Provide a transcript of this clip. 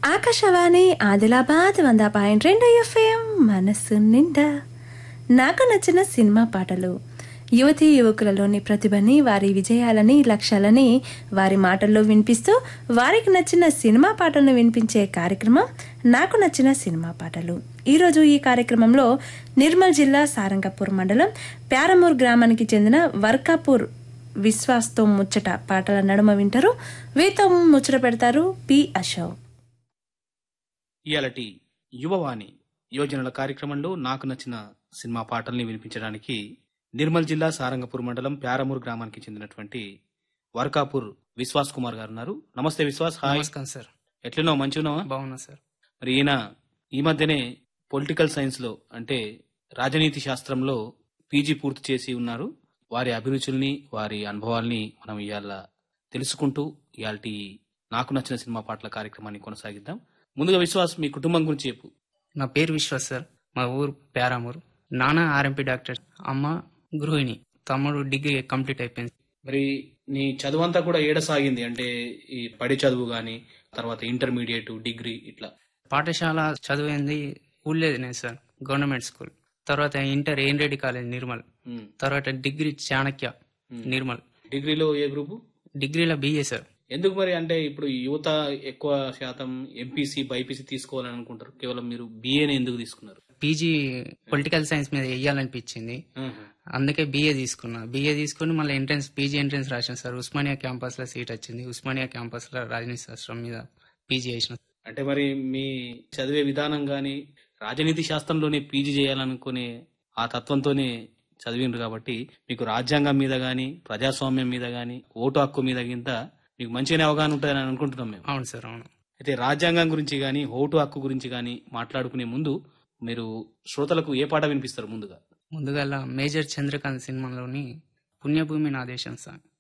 ఆకాశవాణి ఆదిలాబాద్ వంద పాయింట్ రెండు ఎఫ్ఎం మనస్సు నిండా నాకు నచ్చిన సినిమా పాటలు యువతీ యువకులలోని ప్రతిభని వారి విజయాలని లక్ష్యాలని వారి మాటల్లో వినిపిస్తూ వారికి నచ్చిన సినిమా పాటలను వినిపించే కార్యక్రమం నాకు నచ్చిన సినిమా పాటలు ఈరోజు ఈ కార్యక్రమంలో నిర్మల్ జిల్లా సారంగపూర్ మండలం ప్యారమూర్ గ్రామానికి చెందిన వర్కాపూర్ విశ్వాస్తో ముచ్చట పాటల నడుమ వింటారు వీతో ముచ్చట పెడతారు పి అశోక్ ఇయాలటి యువవాణి యువజనుల కార్యక్రమంలో నాకు నచ్చిన సినిమా పాటల్ని వినిపించడానికి నిర్మల్ జిల్లా సారంగపూర్ మండలం ప్యారమూర్ గ్రామానికి చెందినటువంటి వర్కాపూర్ విశ్వాస్ కుమార్ గారు ఉన్నారు నమస్తే విశ్వాస్ హాయ్ నమస్కారం సార్ ఎట్లున్నావు మంచిగున్నావా బాగున్నా సార్ మరి ఈయన ఈ మధ్యనే పొలిటికల్ సైన్స్ లో అంటే రాజనీతి శాస్త్రంలో పీజీ పూర్తి చేసి ఉన్నారు వారి అభిరుచుల్ని వారి అనుభవాల్ని మనం ఇవాళ తెలుసుకుంటూ ఇవాళ నాకు నచ్చిన సినిమా పాటల కార్యక్రమాన్ని కొనసాగిద్దాం ముందుగా విశ్వాస్ మీ కుటుంబం గురించి చెప్పు నా పేరు విశ్వాస్ సార్ మా ఊరు పేరామూరు నాన్న ఆర్ఎంపీ డాక్టర్ అమ్మ గృహిణి తమ్ముడు డిగ్రీ కంప్లీట్ అయిపోయింది మరి నీ చదువంతా కూడా ఏడ సాగింది అంటే ఈ పడి చదువు గాని తర్వాత ఇంటర్మీడియట్ డిగ్రీ ఇట్లా పాఠశాల చదివింది ఊళ్ళేది నేను సార్ గవర్నమెంట్ స్కూల్ తర్వాత inter N Reddy college Nirmal um. తర్వాత డిగ్రీ చాణక్య నిర్మల్ డిగ్రీలో ఏ గ్రూపు డిగ్రీలో బిఏ సార్ ఎందుకు మరి అంటే ఇప్పుడు యువత ఎక్కువ శాతం ఎంపీసీ బైపీసీ తీసుకోవాలని అనుకుంటారు కేవలం మీరు బిఏని ఎందుకు తీసుకున్నారు పీజీ పొలిటికల్ సైన్స్ మీద వేయాలనిపించింది ఆహా. అందుకే బిఏ తీసుకున్నా బిఏ తీసుకుని మళ్ళీ ఎంట్రన్స్ పీజీ ఎంట్రన్స్ రాసిన సార్ ఉస్మానియా క్యాంపస్ లో సీట్ వచ్చింది ఉస్మానియా క్యాంపస్ లో రాజనీతి శాస్త్రం మీద పీజీ చేసిన అంటే మరి మీ చదివే విధానం గాని రాజనీతి శాస్త్రంలోనే పీజీ చేయాలనుకునే ఆ తత్వంతోనే చదివిండ్రు కాబట్టి మీకు రాజ్యాంగం మీద గాని ప్రజాస్వామ్యం మీద గాని ఓటు హక్కు మీద గింత మీకు మంచిగానే అవగాహన ఉంటుందని అనుకుంటున్నాం మేము అవును సార్ అవును అయితే రాజ్యాంగం గురించి గాని ఓటు హక్కు గురించి గాని మాట్లాడుకునే ముందు మీరు శ్రోతలకు ఏ పాట వినిపిస్తారు ముందుగా ముందుగా మేజర్ చంద్రకాంత్ సినిమాలోని పుణ్యభూమి నా దేశం సాంగ్